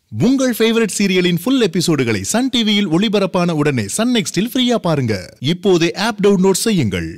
உங்கள் ஃபேவரட் சீரியலின் ஃபுல் எபிசோடுகளை சன் டிவியில் ஒளிபரப்பான உடனே சன் நெக்ஸ்டில் ஃப்ரீயா பாருங்க இப்போதே ஆப் டவுன்லோட் செய்யுங்கள்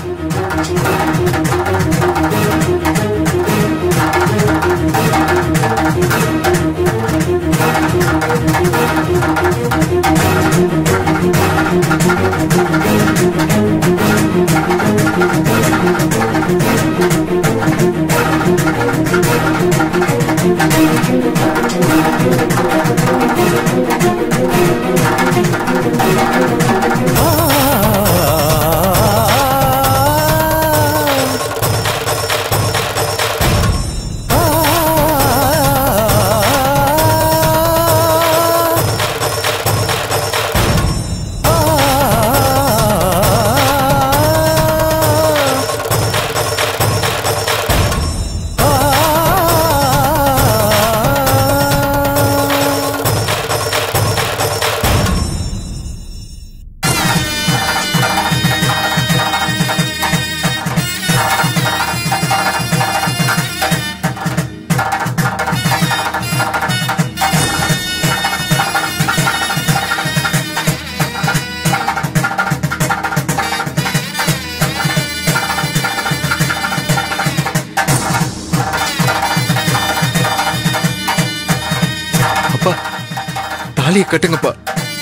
அப்பா தாலியை கட்டுங்கப்பா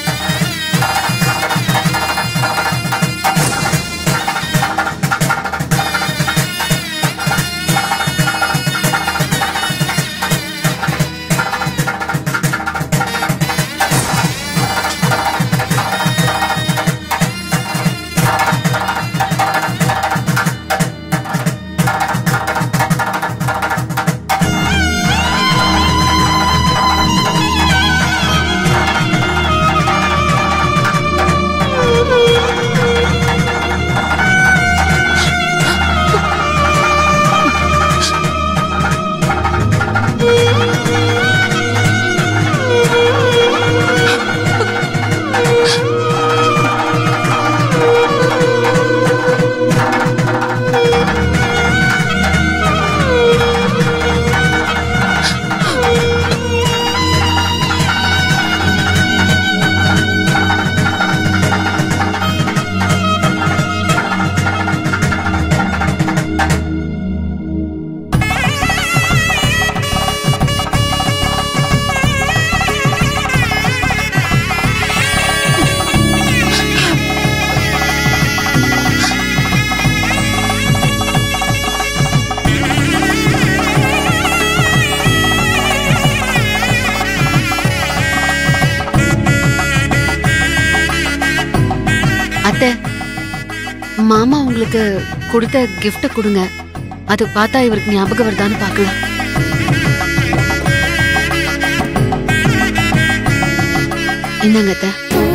அத்தை மாமா உங்களுக்கு கொடுத்த gift கொடுங்க அது பார்த்தா இவருக்கு ஞாபகம் வருதான்னு பார்க்கலாம் என்னங்க அத்தை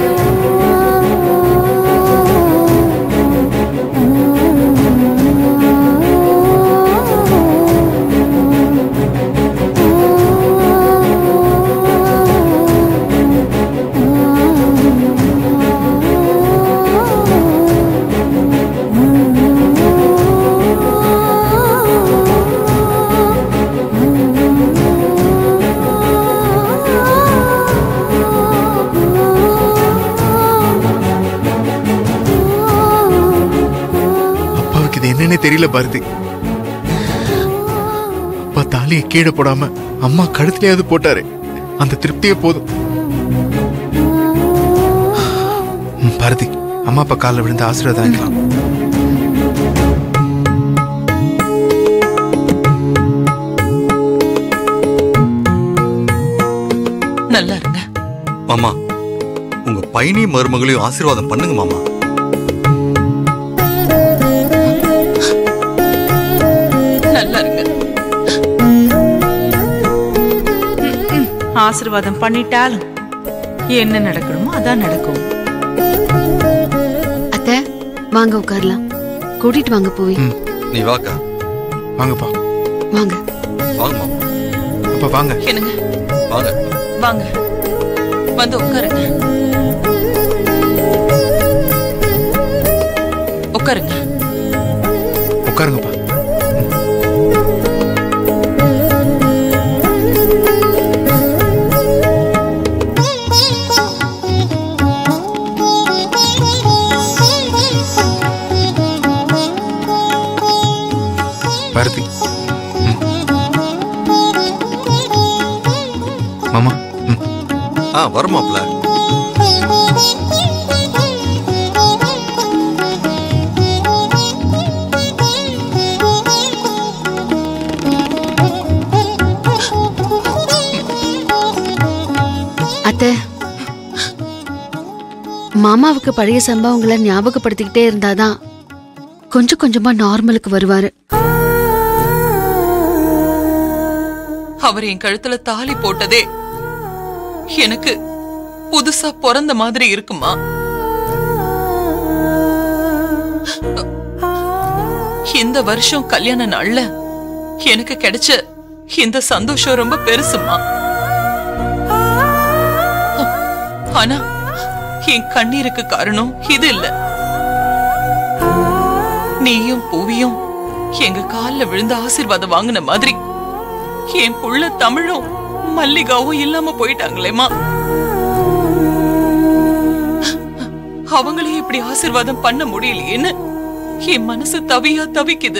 அப்பாவுக்கு இது என்னன்னே தெரியல பாரதி அப்பா தாலியை கீழே போடாம அம்மா கழுத்துலயாவது போட்டாரு அந்த திருப்தியே போதும் ம், பாரதி அம்மா அப்பா காலில் விழுந்து ஆசீர்வாதம் வாங்கிக்கலாம் நல்லா இருங்க மாமா உங்க பையனையும் மருமகளையும் ஆசீர்வாதம் பண்ணுங்க மாமா நல்லா இருங்க ம், ம். ஆசீர்வாதம் பண்ணிட்டாலும் என்ன நடக்கணுமோ அதான் நடக்கும் அத்தை வாங்க உட்காரலாம் கூட்டிட்டு வாங்க போய் ம். நீ வாக்கா வாங்கப்பா வாங்க வாங்க மாமா அப்பா வாங்க என்னங்க வாங்க வாங்க வந்து உட்காருங்க உட்காருங்க உட்காருங்கப்பா ஆ மாமா ம் ஆ வர மாப்ள அத்தை மாமாவுக்கு பழைய சம்பவங்களை ஞாபகப்படுத்திக்கிட்டே இருந்தாதான் கொஞ்சம் கொஞ்சமா நார்மலுக்கு வருவாரு அவர் என் கழுத்துல தாலி போட்டதே எனக்கு புதுசா பிறந்த மாதிரி இருக்குமா இந்த வருஷம் கல்யாண நாள்ல எனக்கு கிடைச்ச இந்த சந்தோஷம் ரொம்ப பெருசுமா ஆனா என் கண்ணீருக்கு காரணம் இது இல்ல நீயும் பூவியும் எங்க கால்ல விழுந்து ஆசீர்வாதம் வாங்கின மாதிரி என் புள்ள தமிழும் மல்லிகாவும் இல்லாம போயிட்டாங்களேமா அவங்களே இப்படி ஆசீர்வாதம் பண்ண முடியலையேன்னு என் மனசு தவியா தவிக்குது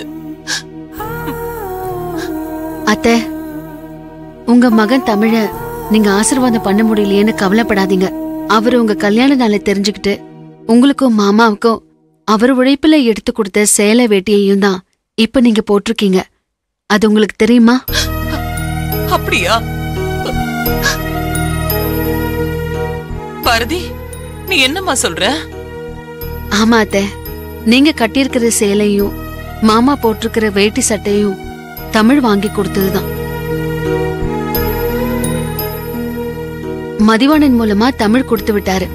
அத்தை உங்க மகன் தமிழ நீங்க ஆசீர்வாதம் பண்ண முடியலையேன்னு கவலைப்படாதீங்க அவர் உங்க கல்யாண நாளை தெரிஞ்சுக்கிட்டு உங்களுக்கும் மாமாவுக்கும் அவர் உழைப்புல எடுத்து கொடுத்த சேலை வேட்டியையும் தான் இப்ப நீங்க போட்டிருக்கீங்க அது உங்களுக்கு தெரியுமா அப்படியா பாரதி நீ என்னம்மா சொல்ற ஆமா அத்தை நீங்க கட்டியிருக்கிற சேலையும் மாமா போட்டிருக்கிற வேட்டி சட்டையும் தமிழ் வாங்கி கொடுத்ததுதான் மதிவாணன் மூலமா தமிழ் கொடுத்து விட்டாரு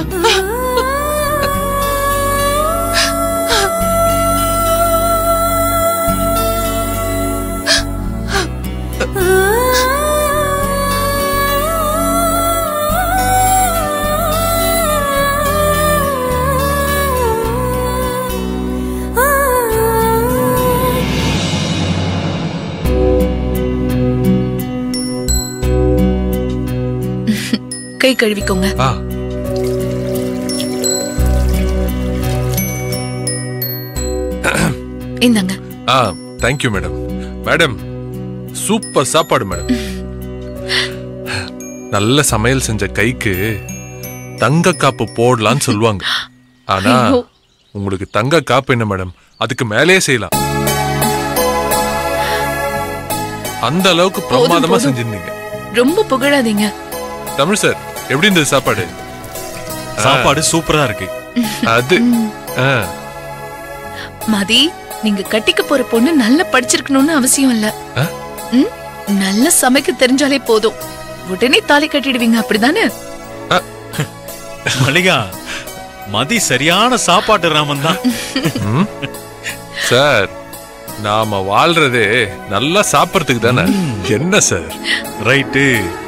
கை கழுவிக்கோங்க ஆ இந்தாங்க ஆ தேங்க்யூ மேடம் மேடம் சூப்பர் சாப்பாடு மேடம் நல்ல சமையல் செஞ்ச கைக்கு தங்க காப்பு போடலாம்னு சொல்லுவாங்க ஆனா ஐயோ. உங்களுக்கு தங்க காப்பு என்ன மேடம் அதுக்கு மேலேயே செய்யலாம் அந்த அளவுக்கு பிரமாதமா போதும். செஞ்சிருந்தீங்க ரொம்ப புகழாதீங்க தமிழ் சார் எப்படி இருந்தது சாப்பாடு சாப்பாடு சூப்பரா இருக்கு அது ஆ, மதி நீங்க கட்டிக்க போற பொண்ணு நல்லா படிச்சிருக்கணும்னு அவசியம் இல்ல ஆ? ம்? நல்லா சமைக்க தெரிஞ்சாலே போதும் உடனே தாலி கட்டிடுவீங்க அப்படிதானே மல்லிகா மதி சரியான சாப்பாட்டு ராமன் தான் ம். சார் நாம வாழ்றதே நல்லா சாப்பிடறதுக்கு தானே என்ன சார் ரைட்டு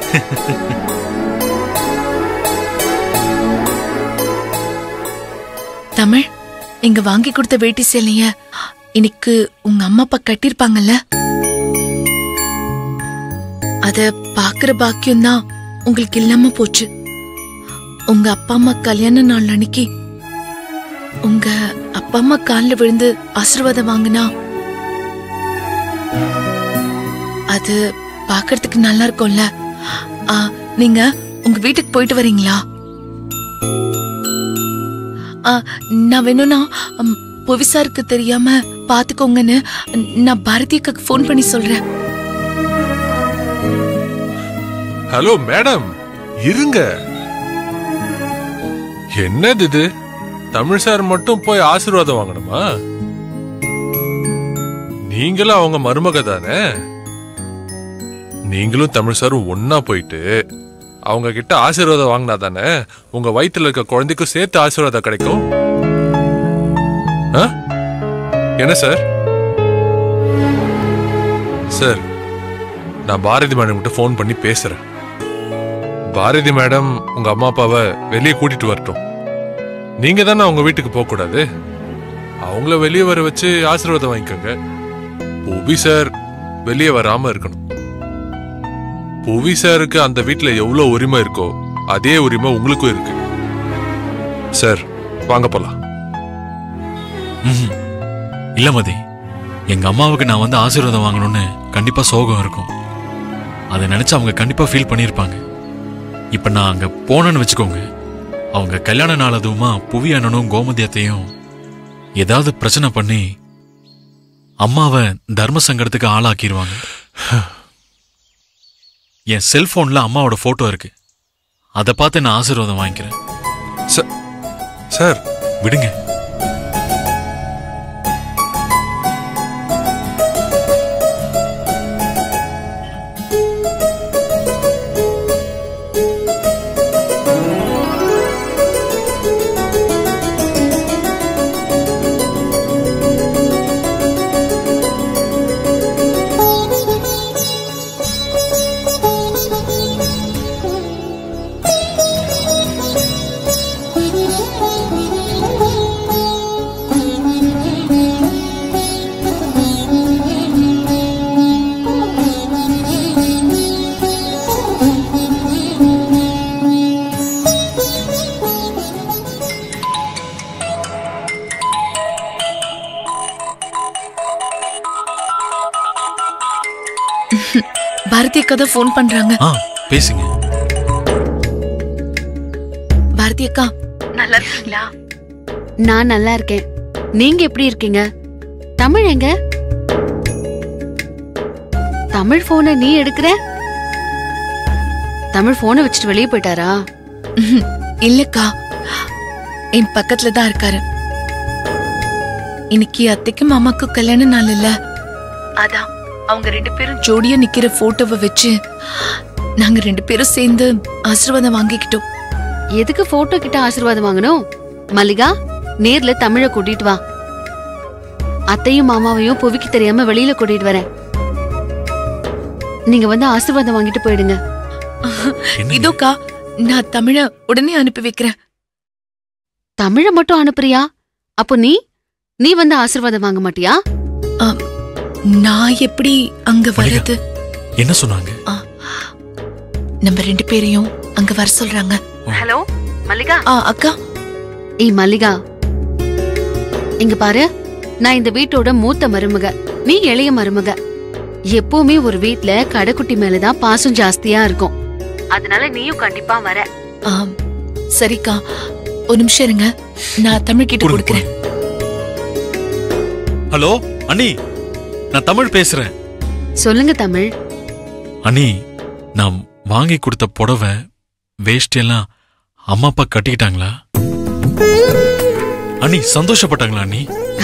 தமிழ் இங்க வாங்கி கொடுத்த வேட்டி சேலைய இன்னைக்கு உங்க அம்மா அப்பா கட்டிருப்பாங்கல்ல அத பாக்குற பாக்கியம் தான் உங்களுக்கு இல்லாம போச்சு உங்க அப்பா அம்மா கல்யாண நாள் அன்னைக்கு உங்க அப்பா அம்மா கால்ல விழுந்து ஆசீர்வாதம் வாங்கினா அது பாக்குறதுக்கு நல்லா இருக்கும்ல ஆ, நீங்க உங்க வீட்டுக்கு போயிட்டு வரீங்களா ஆ, நான் வேணும்னா ம், புவிசாருக்கு தெரியாம பாத்துக்கோங்கன்னு நான் பாரதியக்கு ஃபோன் பண்ணி சொல்றேன் ஹலோ மேடம் இருங்க என்னது இது தமிழ் சார் மட்டும் போய் ஆசீர்வாதம் வாங்கணுமா நீங்களும் அவங்க மருமக தானே நீங்களும் தமிழ் சாரும் ஒன்னா போயிட்டு அவங்க கிட்ட ஆசீர்வாதம் வாங்கினா தானே உங்க வயித்துல இருக்க குழந்தைக்கும் சேர்த்து ஆசீர்வாதம் கிடைக்கும் ஆ? என்ன சார் சார் நான் பாரதி மேடம் கிட்ட ஃபோன் பண்ணி பேசுறேன் பாரதி மேடம் உங்க அம்மா அப்பாவை வெளியே கூட்டிட்டு வரட்டும் நீங்க தானே அவங்க வீட்டுக்கு போக கூடாது அவங்கள வெளியே வர வச்சு ஆசீர்வாதம் வாங்கிக்கோங்க புவி சார் வெளியே வராம இருக்கணும் புவி சாருக்கு அந்த வீட்டுல எவ்வளவு உரிமை இருக்கோ அதே உரிமை உங்களுக்கும் இருக்கு சார் வாங்க போலாம் ம்ஹும். இல்ல மதி எங்க அம்மாவுக்கு நான் வந்து ஆசீர்வாதம் வாங்கணும்னு கண்டிப்பா சோகம் இருக்கும் அதை நினைச்சு அவங்க கண்டிப்பா ஃபீல் பண்ணியிருப்பாங்க இப்ப நான் அங்க போனேன்னு வச்சுக்கோங்க அவங்க கல்யாண நாள் அதுவுமா புவி அண்ணனும் கோமதியத்தையும் ஏதாவது பிரச்சனை பண்ணி அம்மாவை தர்ம சங்கடத்துக்கு ஆளாக்கிடுவாங்க என் செல்போன்ல அம்மாவோட போட்டோ இருக்கு அதை பார்த்து நான் ஆசீர்வாதம் வாங்கிக்கிறேன் சார் சார் விடுங்க பாரதி அக்கா தான் ஃபோன் பண்றாங்க ஆ பேசுங்க பாரதி அக்கா நல்லா இருக்கீங்களா நான் நல்லா இருக்கேன் நீங்க எப்படி இருக்கீங்க தமிழ் எங்க தமிழ் போனை நீ எடுக்கிற தமிழ் போனை வச்சுட்டு வெளியே போயிட்டாரா ம்ஹும். இல்லக்கா என் பக்கத்துல தான் இருக்காரு இன்னைக்கு அத்தைக்கும் மாமாக்கும் கல்யாண நாள் இல்ல அதான் அவங்க ரெண்டு பேரும் ஜோடியா நிக்கிற போட்டோவை வச்சு நாங்க ரெண்டு பேரும் சேர்ந்து ஆசீர்வாதம் வாங்கிக்கிட்டோம் எதுக்கு போட்டோ கிட்ட ஆசீர்வாதம் வாங்கணும் மல்லிகா நேர்ல தமிழ கூட்டிட்டு வா அத்தையும் மாமாவையும் புவிக்கு தெரியாம வெளியில கூட்டிட்டு வரேன் நீங்க வந்து ஆசீர்வாதம் வாங்கிட்டு போயிடுங்க என்னங்க? இதோக்கா நான் தமிழ உடனே அனுப்பி வைக்கிறேன் தமிழ மட்டும் அனுப்புறியா அப்போ நீ நீ வந்து ஆசீர்வாதம் வாங்க மாட்டியா ஆம், நான் எப்படி அங்க மல்லிகா. வர்றது என்ன சொன்னாங்க நம்ம ரெண்டு பேரையும் அங்க வர சொல்றாங்க ஹலோ மல்லிகா ஆ அக்கா ஏய் மல்லிகா இங்க பாரு நான் இந்த வீட்டோட மூத்த மருமக நீ இளைய மருமக எப்பவுமே ஒரு வீட்ல கடைக்குட்டி மேலதான் பாசம் ஜாஸ்தியா இருக்கும் அதனால நீயும் கண்டிப்பா வர ஆம், சரிக்கா ஒரு நிமிஷம் இருங்க நான் தமிழ் கிட்ட கொடுங்க, கொடுக்குறேன் ஹலோ அண்ணி நான் தமிழ் பேசுறேன் சொல்லுங்க தமிழ் அண்ணி நான் வாங்கி கொடுத்த புடவை வேஷ்டி எல்லாம் அம்மா அப்பா கட்டிக்கிட்டாங்களா அண்ணி சந்தோஷப்பட்டாங்களா அண்ணி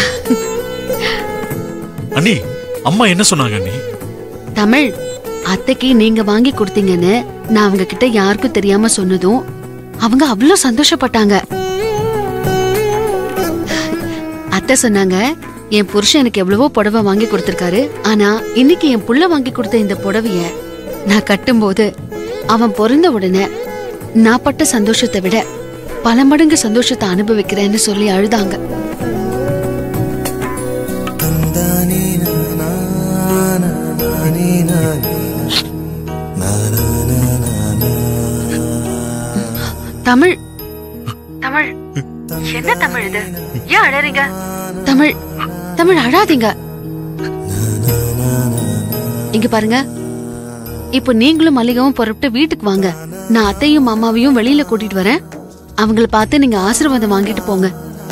அண்ணி அம்மா என்ன சொன்னாங்க அண்ணி தமிழ் அத்தைக்கு நீங்க வாங்கி கொடுத்தீங்கன்னு நான் அவங்க கிட்ட யாருக்கும் தெரியாம சொன்னதும் அவங்க அவ்வளோ சந்தோஷப்பட்டாங்க அத்தை சொன்னாங்க என் புருஷன் எனக்கு எவ்வளவோ புடவை வாங்கி கொடுத்திருக்காரு ஆனா இன்னைக்கு என் புள்ள வாங்கி கொடுத்த இந்த புடவைய நான் கட்டும்போது அவன் பிறந்த உடனே நான் பட்ட சந்தோஷத்தை விட பல மடங்கு சந்தோஷத்தை அனுபவிக்கிறேன்னு சொல்லி அழுதாங்க தமிழ் தமிழ் என்ன தமிழ் இது ஏன் அழறீங்க தமிழ் தமிழ் அழாதீங்க இங்க பாருங்க இப்போ நீங்களும் மல்லிகாவும் புறப்பட்டு வீட்டுக்கு வாங்க நான் அத்தையும் மாமாவையும் வெளியில கூட்டிட்டு வரேன் அவங்கள பார்த்து நீங்க ஆசீர்வாதம் வாங்கிட்டு போங்க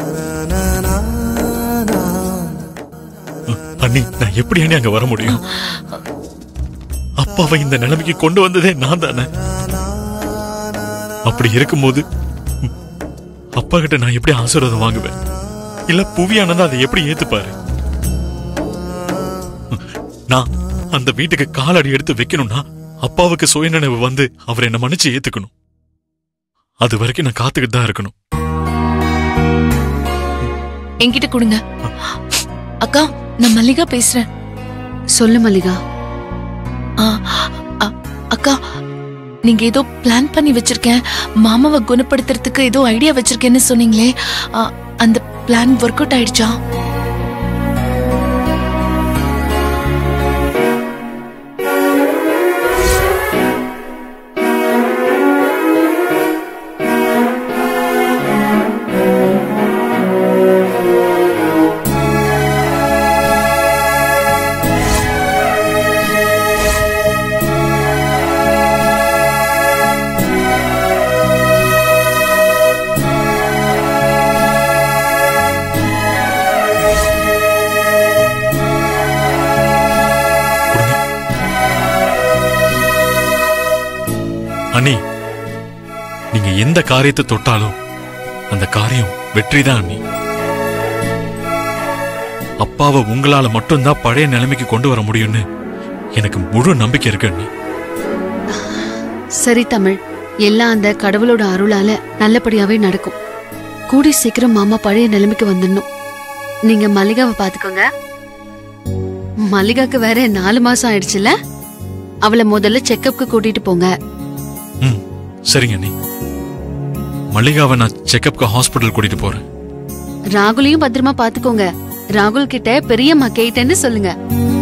அண்ணி நான் எப்படி அண்ணி அங்க வர முடியும் அப்பாவை இந்த நிலைமைக்கு கொண்டு வந்ததே நான் தானே அப்படி இருக்கும்போது ம், அப்பா கிட்ட நான் எப்படி ஆசீர்வாதம் வாங்குவேன் இல்ல புவியானந்தா அதை எப்படி ஏத்துப்பாரு ம், நான் அந்த வீட்டுக்கு காலடி எடுத்து வைக்கணும்னா அப்பாவுக்கு சுயநினைவு வந்து அவர் என்ன மன்னிச்சு ஏத்துக்கணும் அது வரைக்கும் நான் காத்துக்கிட்டு தான் இருக்கணும் என்கிட்ட கொடுங்க அக்கா நான் மல்லிகா பேசுறேன் சொல்லு மல்லிகா ஆ, அ- அக்கா நீங்க ஏதோ பிளான் பண்ணி வச்சிருக்கேன் மாமாவை குணப்படுத்துறதுக்கு ஏதோ ஐடியா வச்சிருக்கேன்னு சொன்னீங்களே ஆ, அந்த பிளான் ஒர்க் அவுட் ஆயிடுச்சா அண்ணி நீங்க எந்த காரியத்தை தொட்டாலும் அந்த காரியம் வெற்றிதான் அண்ணி அப்பாவை உங்களால மட்டும்தான் பழைய நிலைமைக்கு கொண்டு வர முடியும்னு எனக்கு முழு நம்பிக்கை இருக்கு அண்ணி சரி தமிழ் எல்லாம் அந்த கடவுளோட அருளால நல்லபடியாவே நடக்கும் கூடி சீக்கிரம் மாமா பழைய நிலைமைக்கு வந்துடணும் நீங்க மல்லிகாவை பாத்துக்கோங்க மல்லிகாக்கு வேற நாலு மாசம் ஆயிடுச்சுல அவளை முதல்ல செக்கப்க்கு கூட்டிட்டு போங்க ம் சரிங்க அண்ணி மல்லிகாவை நான் செக்கப்க்கு ஹாஸ்பிட்டல் கூட்டிட்டு போறேன் ராகுலையும் பத்திரமா பாத்துக்கோங்க ராகுல் கிட்ட பெரியம்மா கேட்டேன்னு சொல்லுங்க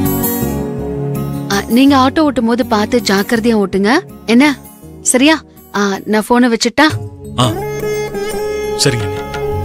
ஆ, நீங்க ஆட்டோ ஓட்டும் போது பார்த்து ஜாக்கிரதையா ஓட்டுங்க என்ன சரியா ஆ, நான் போனை வச்சுட்டா ஆ சரிங்க அண்ணி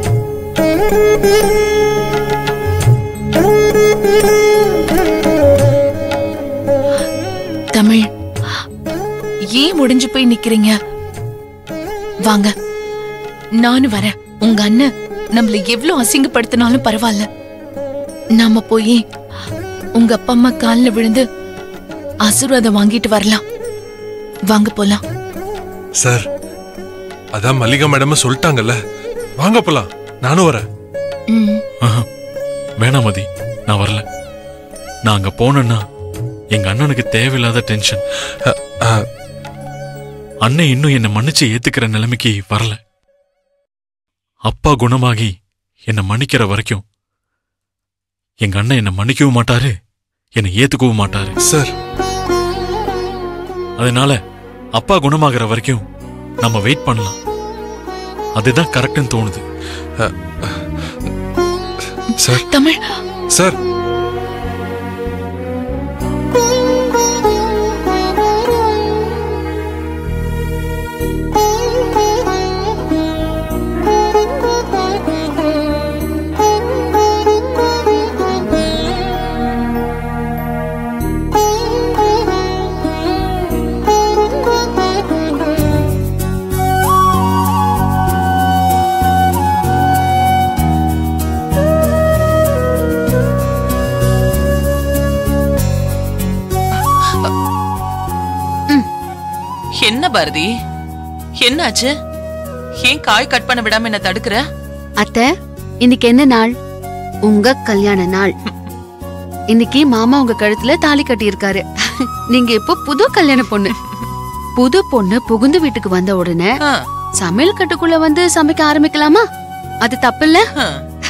தமிழ் ஏன் முடிஞ்சு போய் நிக்கிறீங்க வாங்க நானும் வரேன் உங்க அண்ணன் நம்மள எவ்வளவு அசிங்கப்படுத்தினாலும் பரவாயில்ல நாம போய் உங்க அப்பா அம்மா கால்ல விழுந்து ஆசீர்வாதம் வாங்கிட்டு வரலாம் வாங்க போலாம் சார் அதான் மல்லிகா மேடம் சொல்லிட்டாங்கல்ல வாங்க போலாம் நானும் வரேன் ம் ஆஹா. வேணாம் மதி நான் வரல நான் அங்க போனேன்னா எங்க அண்ணனுக்கு தேவையில்லாத டென்ஷன் அ, அ, அண்ணன் இன்னும் என்னை மன்னிச்சு ஏத்துக்கிற நிலைமைக்கு வரல அப்பா குணமாகி என்னை மன்னிக்கிற வரைக்கும் எங்க அண்ணன் என்னை மன்னிக்கவும் மாட்டாரு என்னை ஏத்துக்கவும் மாட்டாரு சார் அதனால அப்பா குணமாகிற வரைக்கும் நம்ம வெயிட் பண்ணலாம் அதுதான் கரெக்ட்னு தோணுது சார் தமிழ் சார் என்ன பாரதி என்னாச்சு ஏன் காய் கட் பண்ண விடாம என்ன தடுக்கிற அத்தை இன்னைக்கு என்ன நாள் உங்க கல்யாண நாள் இன்னைக்கு மாமா உங்க கழுத்துல தாலி கட்டி இருக்காரு நீங்க இப்போ புது கல்யாண பொண்ணு புது பொண்ணு புகுந்து வீட்டுக்கு வந்த உடனே ஆ, சமையல் கட்டுக்குள்ள வந்து சமைக்க ஆரம்பிக்கலாமா அது தப்பில்ல ஆ.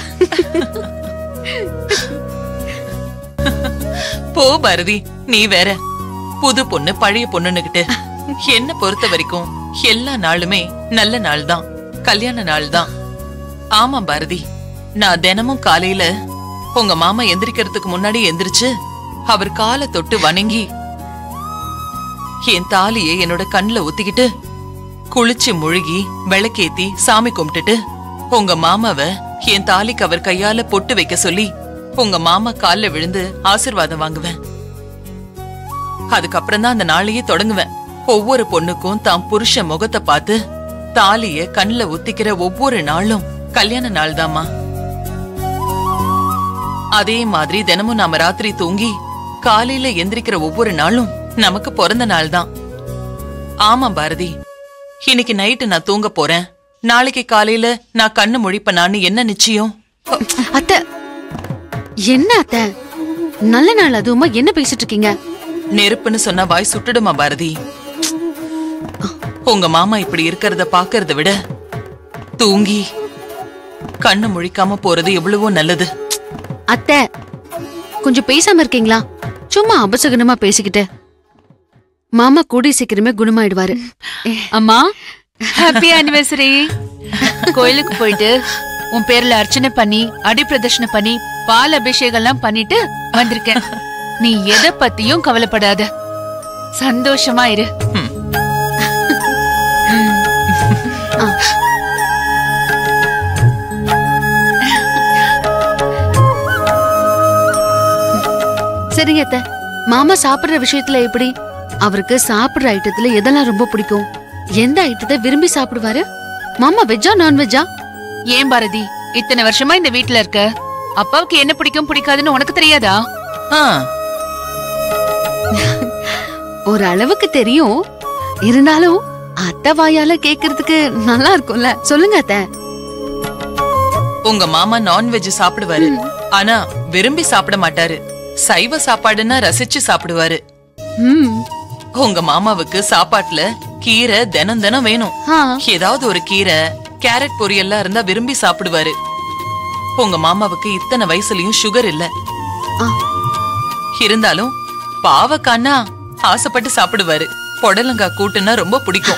போ பாரதி நீ வேற புது பொண்ணு பழைய பொண்ணுன்னுகிட்டு என்ன பொறுத்த வரைக்கும் எல்லா நாளுமே நல்ல நாள் தான் கல்யாண நாள் தான் ஆமா பாரதி நான் தினமும் காலையில உங்க மாமா எந்திரிக்கிறதுக்கு முன்னாடி எந்திரிச்சு அவர் காலை தொட்டு வணங்கி என் தாலியை என்னோட கண்ணுல ஒத்திக்கிட்டு குளிச்சு முழுகி விளக்கேத்தி சாமி கும்பிட்டுட்டு உங்க மாமாவ என் தாலிக்கு அவர் கையால பொட்டு வைக்க சொல்லி உங்க மாமா கால்ல விழுந்து ஆசீர்வாதம் வாங்குவேன் அதுக்கப்புறம் தான் அந்த நாளையே தொடங்குவேன் ஒவ்வொரு பொண்ணுக்கும் தாம் புருஷ முகத்தை பார்த்து தாலிய கண்ணுல ஒத்திக்கிற ஒவ்வொரு நாளும் கல்யாண நாள் தாமா அதே மாதிரி தினமும் நாம ராத்திரி தூங்கி காலையில எந்திரிக்கிற ஒவ்வொரு நாளும் நமக்கு பிறந்த நாள் தான் ஆமா பாரதி இன்னைக்கு நைட்டு நான் தூங்க போறேன் நாளைக்கு காலையில நான் கண்ணு முழிப்பனான்னு என்ன நிச்சயம் அத்தை என்ன அத்தை நல்ல நாள் அதுவுமா என்ன பேசிட்டு இருக்கீங்க நெருப்புன்னு சொன்னா வாய் சுட்டுடுமா பாரதி உங்க மாமா இப்படி இருக்கிறத பாக்கறத விட தூங்கி கண்ணு முழிக்காம போறது எவ்வளவோ நல்லது அத்தை கொஞ்சம் பேசாம இருக்கீங்களா சும்மா அபசகுனமா பேசிக்கிட்டு மாமா கூடி சீக்கிரமே குணமாயிடுவாரு அம்மா ஹாப்பி ஆனிவர்சரி கோயிலுக்கு போயிட்டு உன் பேர்ல அர்ச்சனை பண்ணி அடி பிரதர்ஷனை பண்ணி பால் அபிஷேகம் எல்லாம் பண்ணிட்டு வந்திருக்கேன் நீ எதை பத்தியும் கவலைப்படாத சந்தோஷமா இரு ம். சரிங்க அத்தை மாமா சாப்பிடுற விஷயத்துல எப்படி அவருக்கு சாப்பிடுற ஐட்டத்துல எதெல்லாம் ரொம்ப பிடிக்கும் எந்த ஐட்டத்தை விரும்பி சாப்பிடுவாரு மாமா வெஜ்ஜா நான்வெஜ்ஜா ஏன் பாரதி இத்தனை வருஷமா இந்த வீட்ல இருக்க அப்பாவுக்கு என்ன பிடிக்கும் பிடிக்காதுன்னு உனக்கு தெரியாதா ஆ, ஒரு அளவுக்கு தெரியும் இருந்தாலும் அத்தை வாயால கேக்குறதுக்கு நல்லா இருக்கும்ல சொல்லுங்க அத்தை உங்க மாமா நான்வெஜ் சாப்பிடுவாரு ஆனா விரும்பி சாப்பிட மாட்டாரு சைவ சாப்பாடுன்னா ரசிச்சு சாப்பிடுவாரு ம் உங்க மாமாவுக்கு சாப்பாட்டுல கீரை தினம் தினம் வேணும் ஆ. ஏதாவது ஒரு கீரை கேரட் பொரியல்லாம் இருந்தா விரும்பி சாப்பிடுவாரு உங்க மாமாவுக்கு இத்தனை வயசுலயும் சுகர் இல்ல ஆ. இருந்தாலும் பாவக்கான்னா ஆசைப்பட்டு சாப்பிடுவாரு புடலங்காய் கூட்டுன்னா ரொம்ப பிடிக்கும்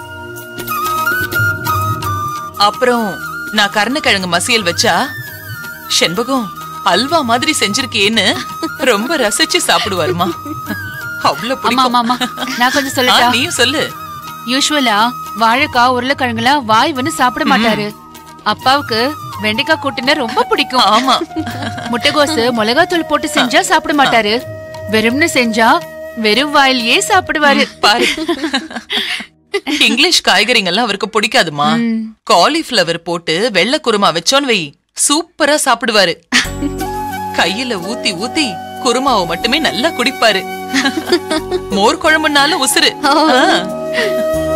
அப்புறம் நான் கருணக்கிழங்கு மசியல் வச்சா செண்பகம் அல்வா மாதிரி செஞ்சிருக்கேன்னு ரொம்ப ரசிச்சு சாப்பிடுவாருமா அவ்வளவு ஆமா பிடிக்கும் ஆமா ஆமா நான் கொஞ்சம் ஆ, சொல்லட்டா நீயும் சொல்லு யூஸ்வலா வாழைக்காய் உருளைக்கிழங்குலாம் வாய் வந்து சாப்பிட மாட்டாரு அப்பாவுக்கு வெண்டைக்காய் கூட்டுனா ரொம்ப பிடிக்கும் ஆமா முட்டைகோசு மிளகாத்தூள் போட்டு செஞ்சா சாப்பிட மாட்டாரு வெறும்னு செஞ்சா வெறும் வாயிலேயே சாப்பிடுவாரு பாரு இங்கிலீஷ் காய்கறிங்கெல்லாம் அவருக்கு பிடிக்காதுமா காலிஃபிளவர் போட்டு வெள்ளை குருமா வச்சோன்னு வை சூப்பரா சாப்பிடுவாரு கையில ஊத்தி ஊத்தி குருமாவை மட்டுமே நல்லா குடிப்பாரு மோர் குழம்புனாலும் உசுரு ஆ.